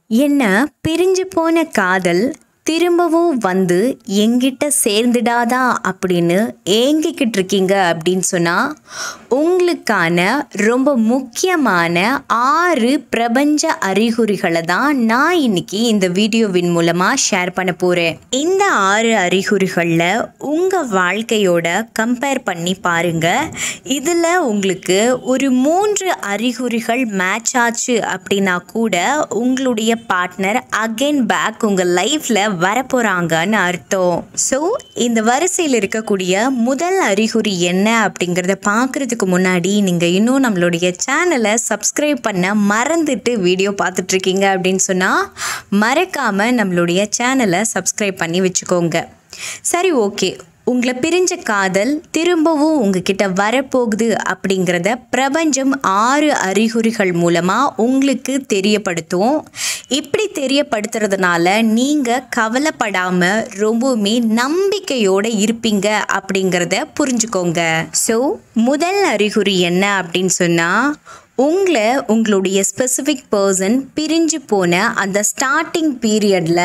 என்ன பிரிஞ்சு போன காதல் திரும்பவும் வந்து எங்கிட்ட சேர்ந்துடாதா அப்படின்னு ஏங்கிக்கிட்டு இருக்கீங்க அப்படின்னு சொன்னால் உங்களுக்கான ரொம்ப முக்கியமான ஆறு பிரபஞ்ச அறிகுறிகளை தான் நான் இன்னைக்கு இந்த வீடியோவின் மூலமாக ஷேர் பண்ண போகிறேன் இந்த ஆறு அறிகுறிகளில் உங்கள் வாழ்க்கையோட கம்பேர் பண்ணி பாருங்க இதில் உங்களுக்கு ஒரு மூன்று அறிகுறிகள் மேட்ச் ஆச்சு அப்படின்னா கூட உங்களுடைய பார்ட்னர் அகைன் பேக் உங்கள் லைஃப்பில் வரப்போகிறாங்கன்னு அர்த்தம் ஸோ இந்த வரிசையில் இருக்கக்கூடிய முதல் அறிகுறி என்ன அப்படிங்கிறத பார்க்குறதுக்கு முன்னாடி நீங்கள் இன்னும் நம்மளுடைய சேனலை சப்ஸ்கிரைப் பண்ண மறந்துட்டு வீடியோ பார்த்துட்ருக்கீங்க அப்படின்னு சொன்னால் மறக்காமல் நம்மளுடைய சேனலை சப்ஸ்கிரைப் பண்ணி வச்சுக்கோங்க சரி ஓகே உங்களை பிரிஞ்ச காதல் திரும்பவும் உங்ககிட்ட வரப்போகுது அப்படிங்கிறத பிரபஞ்சம் ஆறு அறிகுறிகள் மூலமாக உங்களுக்கு தெரியப்படுத்தும் இப்படி தெரியப்படுத்துறதுனால நீங்கள் கவலைப்படாமல் ரொம்பவுமே நம்பிக்கையோடு இருப்பீங்க அப்படிங்கிறத புரிஞ்சுக்கோங்க ஸோ முதல் அறிகுறி என்ன அப்படின்னு சொன்னால் உங்களை உங்களுடைய ஸ்பெசிஃபிக் பர்சன் பிரிஞ்சு போன அந்த ஸ்டார்டிங் பீரியடில்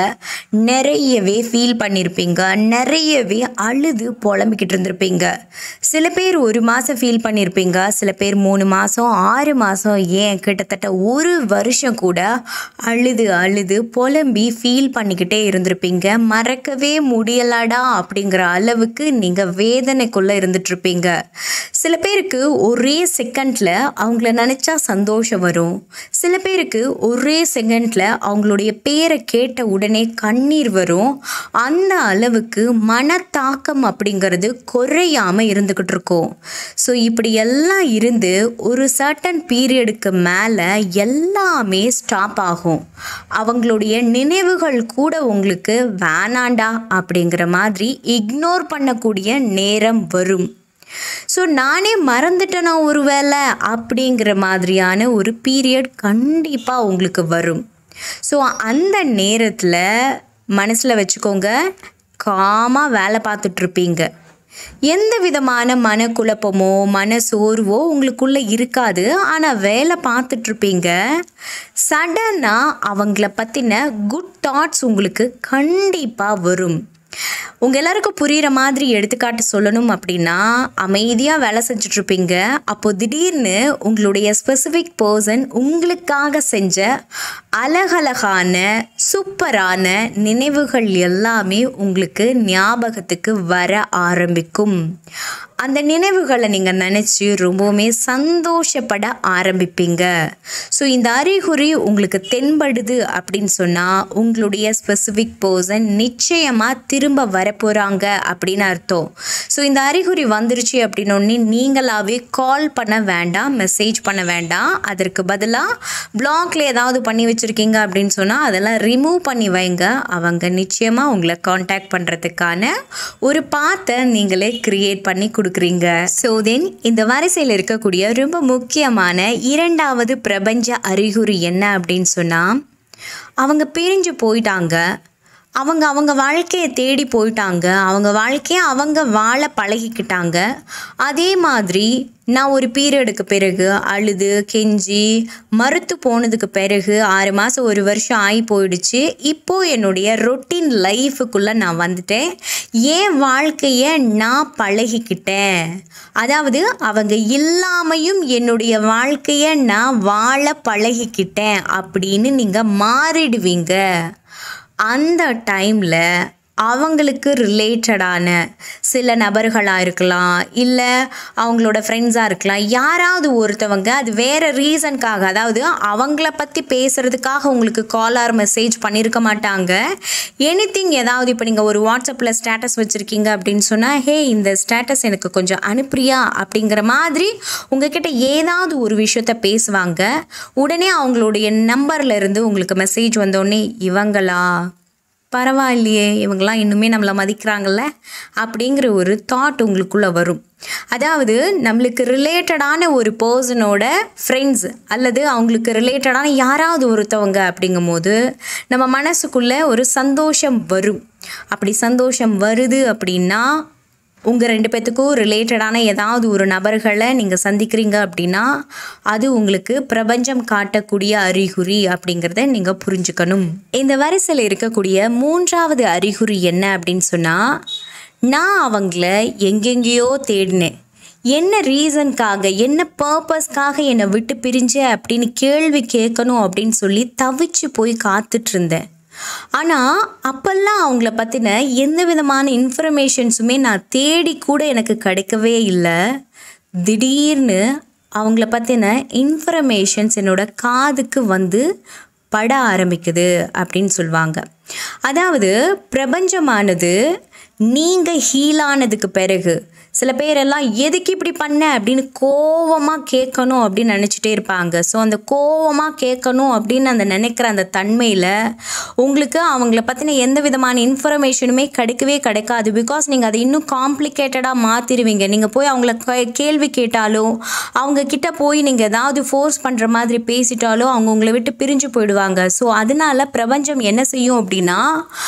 நிறையவே ஃபீல் பண்ணியிருப்பீங்க நிறையவே அழுது புலம்பிக்கிட்டு இருந்திருப்பீங்க சில பேர் ஒரு மாதம் ஃபீல் பண்ணியிருப்பீங்க சில பேர் மூணு மாதம் ஆறு மாதம் ஏன் கிட்டத்தட்ட ஒரு வருஷம் கூட அழுது அழுது புலம்பி ஃபீல் பண்ணிக்கிட்டே இருந்திருப்பீங்க மறக்கவே முடியலாடா அப்படிங்கிற அளவுக்கு நீங்கள் வேதனைக்குள்ளே இருந்துகிட்ருப்பீங்க சில பேருக்கு ஒரே செகண்டில் அவங்கள நினச்சா சந்தோஷம் வரும் சில பேருக்கு ஒரே செகண்டில் அவங்களுடைய பேரை கேட்ட உடனே கண்ணீர் வரும் அந்த அளவுக்கு மனத்தாக்கம் அப்படிங்கிறது குறையாமல் இருந்துக்கிட்டு இருக்கும் ஸோ இப்படி எல்லாம் இருந்து ஒரு சர்டன் பீரியடுக்கு மேலே எல்லாமே ஸ்டாப் ஆகும் அவங்களுடைய நினைவுகள் கூட உங்களுக்கு வேணாண்டா அப்படிங்கிற மாதிரி இக்னோர் பண்ணக்கூடிய நேரம் வரும் ஸோ நானே மறந்துட்டேனா ஒரு வேலை அப்படிங்கிற மாதிரியான ஒரு பீரியட் கண்டிப்பாக உங்களுக்கு வரும் ஸோ அந்த நேரத்தில் மனசில் வச்சுக்கோங்க காமாக வேலை பார்த்துட்ருப்பீங்க எந்த விதமான மனக்குழப்பமோ மன சோர்வோ உங்களுக்குள்ளே இருக்காது ஆனால் வேலை பார்த்துட்ருப்பீங்க சடனாக அவங்கள பற்றின குட் தாட்ஸ் உங்களுக்கு கண்டிப்பாக வரும் உங்கள் எல்லாருக்கும் புரிகிற மாதிரி எடுத்துக்காட்டு சொல்லணும் அப்படின்னா அமைதியாக வேலை செஞ்சிட்ருப்பீங்க அப்போ திடீர்னு உங்களுடைய ஸ்பெசிஃபிக் பர்சன் உங்களுக்காக செஞ்ச அழகழகான சூப்பரான நினைவுகள் எல்லாமே உங்களுக்கு ஞாபகத்துக்கு வர ஆரம்பிக்கும் அந்த நினைவுகளை நீங்கள் நினச்சி ரொம்பவுமே சந்தோஷப்பட ஆரம்பிப்பீங்க ஸோ இந்த அறிகுறி உங்களுக்கு தென்படுது அப்படின்னு சொன்னால் உங்களுடைய ஸ்பெசிஃபிக் பர்சன் நிச்சயமாக திரும்ப வரப்போகிறாங்க அப்படின்னு அர்த்தம் ஸோ இந்த அறிகுறி வந்துருச்சு அப்படின்னோடனே நீங்களாகவே கால் பண்ண வேண்டாம் மெசேஜ் பண்ண வேண்டாம் அதற்கு பதிலாக பிளாக்ல ஏதாவது பண்ணி வச்சுருக்கீங்க அப்படின்னு சொன்னால் அதெல்லாம் ரிமூவ் பண்ணி வைங்க அவங்க நிச்சயமாக உங்களை காண்டாக்ட் பண்ணுறதுக்கான ஒரு பாத்தை நீங்களே க்ரியேட் பண்ணி கொடுக்குறீங்க ஸோ தென் இந்த வரிசையில் இருக்கக்கூடிய ரொம்ப முக்கியமான இரண்டாவது பிரபஞ்ச அறிகுறி என்ன அப்படின்னு சொன்னால் அவங்க பிரிஞ்சு போயிட்டாங்க அவங்க அவங்க வாழ்க்கையை தேடி போயிட்டாங்க அவங்க வாழ்க்கையை அவங்க வாழ பழகிக்கிட்டாங்க அதே மாதிரி நான் ஒரு பீரியடுக்கு பிறகு அழுது கெஞ்சி மறுத்து போனதுக்கு பிறகு ஆறு மாதம் ஒரு வருஷம் ஆகி போயிடுச்சு இப்போது என்னுடைய ரொட்டீன் லைஃபுக்குள்ளே நான் வந்துட்டேன் என் வாழ்க்கையை நான் பழகிக்கிட்டேன் அதாவது அவங்க இல்லாமையும் என்னுடைய வாழ்க்கையை நான் வாழ பழகிக்கிட்டேன் அப்படின்னு நீங்கள் மாறிடுவீங்க அந்த டைமில் அவங்களுக்கு ரிலேட்டடான சில நபர்களாக இருக்கலாம் இல்லை அவங்களோட ஃப்ரெண்ட்ஸாக இருக்கலாம் யாராவது ஒருத்தவங்க அது வேறு ரீசனுக்காக அதாவது அவங்கள பற்றி பேசுகிறதுக்காக உங்களுக்கு கால் ஆர் மெசேஜ் பண்ணியிருக்க மாட்டாங்க எனிதிங் ஏதாவது இப்போ நீங்கள் ஒரு வாட்ஸ்அப்பில் ஸ்டேட்டஸ் வச்சுருக்கீங்க அப்படின்னு சொன்னால் ஹே இந்த ஸ்டேட்டஸ் எனக்கு கொஞ்சம் அனுப்புறியா அப்படிங்கிற மாதிரி உங்ககிட்ட ஏதாவது ஒரு விஷயத்த பேசுவாங்க உடனே அவங்களுடைய நம்பர்ல இருந்து உங்களுக்கு மெசேஜ் வந்தோடனே இவங்களா பரவாயில்லையே இவங்கெல்லாம் இன்னுமே நம்மளை மதிக்கிறாங்கல்ல அப்படிங்கிற ஒரு தாட் உங்களுக்குள்ளே வரும் அதாவது நம்மளுக்கு ரிலேட்டடான ஒரு பர்சனோட ஃப்ரெண்ட்ஸ் அல்லது அவங்களுக்கு ரிலேட்டடான யாராவது ஒருத்தவங்க அப்படிங்கும்போது நம்ம மனசுக்குள்ளே ஒரு சந்தோஷம் வரும் அப்படி சந்தோஷம் வருது அப்படின்னா உங்கள் ரெண்டு பேத்துக்கும் ரிலேட்டடான ஏதாவது ஒரு நபர்களை நீங்கள் சந்திக்கிறீங்க அப்படின்னா அது உங்களுக்கு பிரபஞ்சம் காட்டக்கூடிய அறிகுறி அப்படிங்கிறத நீங்கள் புரிஞ்சுக்கணும் இந்த வரிசையில் இருக்கக்கூடிய மூன்றாவது அறிகுறி என்ன அப்படின்னு சொன்னால் நான் அவங்கள எங்கெங்கேயோ தேடினேன் என்ன ரீசனுக்காக என்ன பர்பஸ்க்காக என்னை விட்டு பிரிஞ்ச அப்படின்னு கேள்வி கேட்கணும் அப்படின்னு சொல்லி தவிச்சு போய் காத்துட்டு இருந்தேன் ஆனால் அப்போல்லாம் அவங்கள பற்றின எந்த விதமான இன்ஃபர்மேஷன்ஸுமே நான் தேடி கூட எனக்கு கிடைக்கவே இல்லை திடீர்னு அவங்கள பற்றின இன்ஃபர்மேஷன்ஸ் என்னோட காதுக்கு வந்து பட ஆரம்பிக்குது அப்படின்னு சொல்லுவாங்க அதாவது பிரபஞ்சமானது நீங்கள் ஹீலானதுக்கு பிறகு சில பேரெல்லாம் எதுக்கு இப்படி பண்ண அப்படின்னு கோவமாக கேட்கணும் அப்படின்னு நினச்சிட்டே இருப்பாங்க ஸோ அந்த கோவமாக கேட்கணும் அப்படின்னு அந்த நினைக்கிற அந்த தன்மையில் உங்களுக்கு அவங்கள பற்றின எந்த விதமான இன்ஃபர்மேஷனுமே கிடைக்கவே கிடைக்காது பிகாஸ் நீங்கள் அதை இன்னும் காம்ப்ளிகேட்டடாக மாற்றிடுவீங்க நீங்கள் போய் அவங்கள கே- கேள்வி கேட்டாலோ அவங்க கிட்ட போய் நீங்கள் ஏதாவது ஃபோர்ஸ் பண்ணுற மாதிரி பேசிட்டாலோ அவங்க உங்களை விட்டு பிரிஞ்சு போயிடுவாங்க ஸோ அதனால பிரபஞ்சம் என்ன செய்யும் அப்படின்னா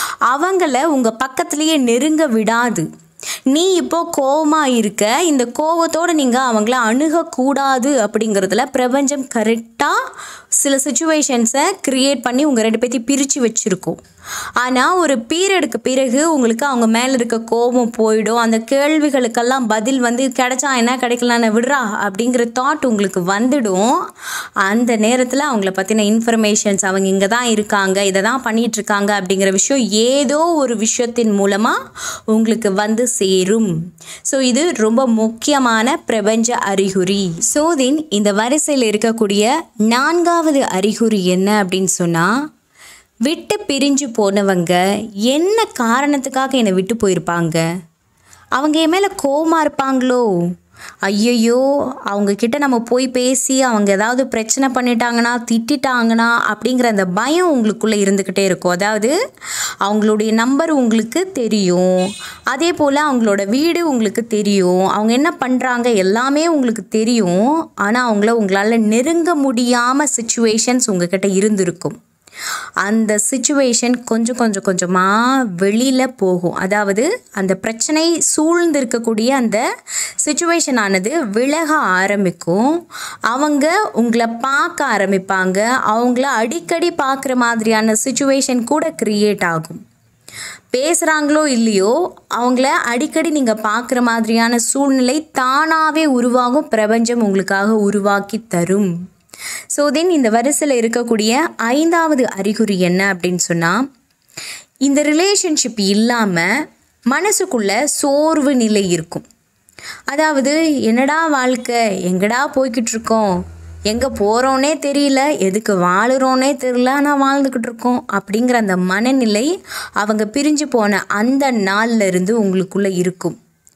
அவங்கள உங்கள் பக்கத்துலேயே நெருங்க விடாது நீ இப்போ கோவமா இருக்க இந்த கோவத்தோட நீங்க அவங்கள அணுகக்கூடாது அப்படிங்கிறதுல பிரபஞ்சம் கரெக்டாக சில சுச்சுவேஷன்ஸை கிரியேட் பண்ணி உங்கள் ரெண்டு பேர்த்தையும் பிரித்து வச்சுருக்கோம் ஆனால் ஒரு பீரியடுக்கு பிறகு உங்களுக்கு அவங்க மேலே இருக்க கோபம் போயிடும் அந்த கேள்விகளுக்கெல்லாம் பதில் வந்து கிடைச்சா என்ன கிடைக்கலான்னு விடுறா அப்படிங்கிற தாட் உங்களுக்கு வந்துடும் அந்த நேரத்தில் அவங்கள பற்றின இன்ஃபர்மேஷன்ஸ் அவங்க இங்கே தான் இருக்காங்க இதை தான் பண்ணிட்டு இருக்காங்க அப்படிங்கிற விஷயம் ஏதோ ஒரு விஷயத்தின் மூலமாக உங்களுக்கு வந்து சேரும் ஸோ இது ரொம்ப முக்கியமான பிரபஞ்ச அறிகுறி ஸோ தென் இந்த வரிசையில் இருக்கக்கூடிய நான்காவது அறிகுறி என்ன அப்படின்னு சொன்னால் விட்டு பிரிஞ்சு போனவங்க என்ன காரணத்துக்காக என்னை விட்டு போயிருப்பாங்க அவங்க என் மேலே கோவமாக இருப்பாங்களோ ஐயையோ அவங்க கிட்ட நம்ம போய் பேசி அவங்க ஏதாவது பிரச்சனை பண்ணிட்டாங்கன்னா திட்டிட்டாங்கன்னா அப்படிங்கிற அந்த பயம் உங்களுக்குள்ளே இருந்துக்கிட்டே இருக்கும் அதாவது அவங்களுடைய நம்பர் உங்களுக்கு தெரியும் அதே போல் அவங்களோட வீடு உங்களுக்கு தெரியும் அவங்க என்ன பண்ணுறாங்க எல்லாமே உங்களுக்கு தெரியும் ஆனால் அவங்கள உங்களால் நெருங்க முடியாமல் சுச்சுவேஷன்ஸ் உங்ககிட்ட இருந்திருக்கும் அந்த சுச்சுவேஷன் கொஞ்சம் கொஞ்சம் கொஞ்சமாக வெளியில் போகும் அதாவது அந்த பிரச்சனை சூழ்ந்து இருக்கக்கூடிய அந்த சுச்சுவேஷன் ஆனது விலக ஆரம்பிக்கும் அவங்க உங்களை பார்க்க ஆரம்பிப்பாங்க அவங்கள அடிக்கடி பார்க்குற மாதிரியான சுச்சுவேஷன் கூட க்ரியேட் ஆகும் பேசுகிறாங்களோ இல்லையோ அவங்கள அடிக்கடி நீங்கள் பார்க்குற மாதிரியான சூழ்நிலை தானாகவே உருவாகும் பிரபஞ்சம் உங்களுக்காக உருவாக்கி தரும் ஸோ தென் இந்த வரிசையில் இருக்கக்கூடிய ஐந்தாவது அறிகுறி என்ன அப்படின்னு சொன்னால் இந்த ரிலேஷன்ஷிப் இல்லாமல் மனசுக்குள்ள சோர்வு நிலை இருக்கும் அதாவது என்னடா வாழ்க்கை எங்கடா போய்கிட்டு இருக்கோம் எங்கே போகிறோன்னே தெரியல எதுக்கு வாழுறோன்னே தெரியல ஆனால் வாழ்ந்துக்கிட்டு இருக்கோம் அப்படிங்கிற அந்த மனநிலை அவங்க பிரிஞ்சு போன அந்த நாள்ல இருந்து உங்களுக்குள்ளே இருக்கும்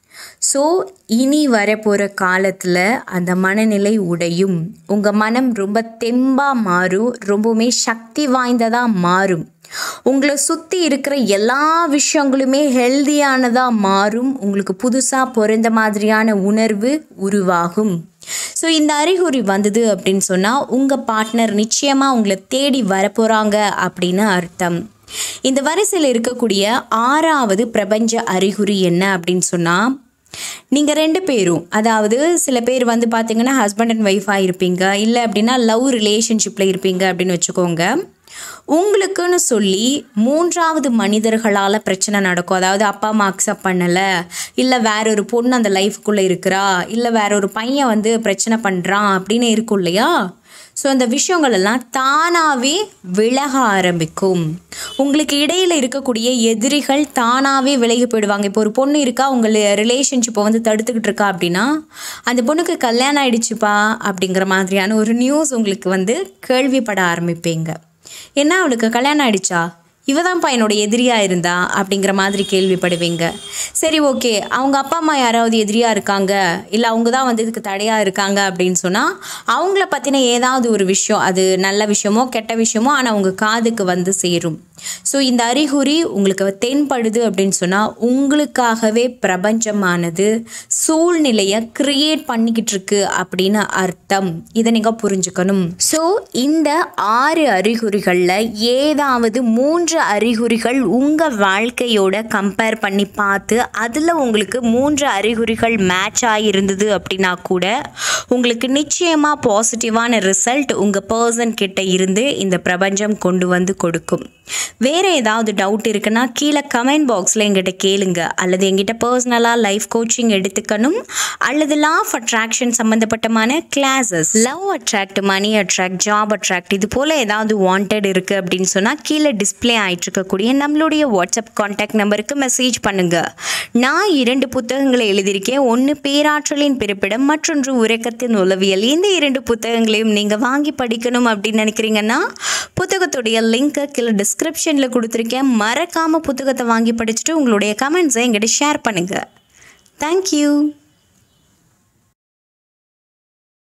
ஸோ இனி வரப்போகிற காலத்தில் அந்த மனநிலை உடையும் உங்கள் மனம் ரொம்ப தெம்பாக மாறும் ரொம்பவுமே சக்தி வாய்ந்ததாக மாறும் உங்களை சுற்றி இருக்கிற எல்லா விஷயங்களுமே ஹெல்தியானதாக மாறும் உங்களுக்கு புதுசாக பிறந்த மாதிரியான உணர்வு உருவாகும் ஸோ இந்த அறிகுறி வந்தது அப்படின்னு சொன்னால் உங்கள் பார்ட்னர் நிச்சயமாக உங்களை தேடி வரப்போகிறாங்க அப்படின்னு அர்த்தம் இந்த வரிசையில் இருக்கக்கூடிய ஆறாவது பிரபஞ்ச அறிகுறி என்ன அப்படின்னு சொன்னால் நீங்கள் ரெண்டு பேரும் அதாவது சில பேர் வந்து பார்த்தீங்கன்னா ஹஸ்பண்ட் அண்ட் ஒய்ஃபாக இருப்பீங்க இல்லை அப்படின்னா லவ் ரிலேஷன்ஷிப்பில் இருப்பீங்க அப்படின்னு வச்சுக்கோங்க உங்களுக்குன்னு சொல்லி மூன்றாவது மனிதர்களால் பிரச்சனை நடக்கும் அதாவது அப்பா அம்மா அக்செப்ட் பண்ணலை இல்லை வேற ஒரு பொண்ணு அந்த லைஃப்குள்ளே இருக்கிறா இல்லை வேற ஒரு பையன் வந்து பிரச்சனை பண்ணுறான் அப்படின்னு இருக்கும் இல்லையா ஸோ அந்த விஷயங்கள் எல்லாம் தானாகவே விலக ஆரம்பிக்கும் உங்களுக்கு இடையில இருக்கக்கூடிய எதிரிகள் தானாகவே விலகி போயிடுவாங்க இப்போ ஒரு பொண்ணு இருக்கா உங்கள் ரிலேஷன்ஷிப்பை வந்து தடுத்துக்கிட்டு இருக்கா அப்படின்னா அந்த பொண்ணுக்கு கல்யாணம் ஆயிடுச்சுப்பா அப்படிங்கிற மாதிரியான ஒரு நியூஸ் உங்களுக்கு வந்து கேள்விப்பட ஆரம்பிப்பீங்க என்ன அவளுக்கு கல்யாணம் ஆயிடுச்சா இவ தான்ப்பா என்னோட எதிரியாக இருந்தா அப்படிங்கிற மாதிரி கேள்விப்படுவீங்க சரி ஓகே அவங்க அப்பா அம்மா யாராவது எதிரியாக இருக்காங்க இல்லை அவங்க தான் வந்து இதுக்கு தடையாக இருக்காங்க அப்படின்னு சொன்னால் அவங்கள பற்றின ஏதாவது ஒரு விஷயம் அது நல்ல விஷயமோ கெட்ட விஷயமோ ஆனால் உங்கள் காதுக்கு வந்து சேரும் ஸோ இந்த அறிகுறி உங்களுக்கு தென்படுது அப்படின்னு சொன்னால் உங்களுக்காகவே பிரபஞ்சமானது சூழ்நிலையை கிரியேட் பண்ணிக்கிட்டு இருக்கு அப்படின்னு அர்த்தம் இதை நீங்கள் புரிஞ்சுக்கணும் ஸோ இந்த ஆறு அறிகுறிகளில் ஏதாவது மூன்று மூன்று அறிகுறிகள் உங்கள் வாழ்க்கையோட கம்பேர் பண்ணி பார்த்து அதில் உங்களுக்கு மூன்று அறிகுறிகள் மேட்ச் ஆகியிருந்தது அப்படின்னா கூட உங்களுக்கு நிச்சயமாக பாசிட்டிவான ரிசல்ட் உங்கள் பர்சன் கிட்ட இருந்து இந்த பிரபஞ்சம் கொண்டு வந்து கொடுக்கும் வேறு ஏதாவது டவுட் இருக்குன்னா கீழே கமெண்ட் பாக்ஸில் எங்கிட்ட கேளுங்க அல்லது எங்கிட்ட பர்சனலாக லைஃப் கோச்சிங் எடுத்துக்கணும் அல்லது லா ஆஃப் அட்ராக்ஷன் சம்மந்தப்பட்டமான classes love attract money attract job attract இது போல் ஏதாவது வாண்டட் இருக்குது அப்படின்னு சொன்னால் கீழே டிஸ்பிளே ஆகிட்டு இருக்கக்கூடிய நம்மளுடைய வாட்ஸ்அப் காண்டாக்ட் நம்பருக்கு மெசேஜ் பண்ணுங்க நான் இரண்டு புத்தகங்களை எழுதியிருக்கேன் ஒன்று பேராற்றலின் பிறப்பிடம் மற்றொன்று உறக்கத்தின் உளவியல் இந்த இரண்டு புத்தகங்களையும் நீங்கள் வாங்கி படிக்கணும் அப்படின்னு நினைக்கிறீங்கன்னா புத்தகத்துடைய லிங்க்கை கீழே டிஸ்கிரிப்ஷனில் கொடுத்துருக்கேன் மறக்காமல் புத்தகத்தை வாங்கி படிச்சுட்டு உங்களுடைய கமெண்ட்ஸை எங்கிட்ட ஷேர் பண்ணுங்கள் தேங்க்யூ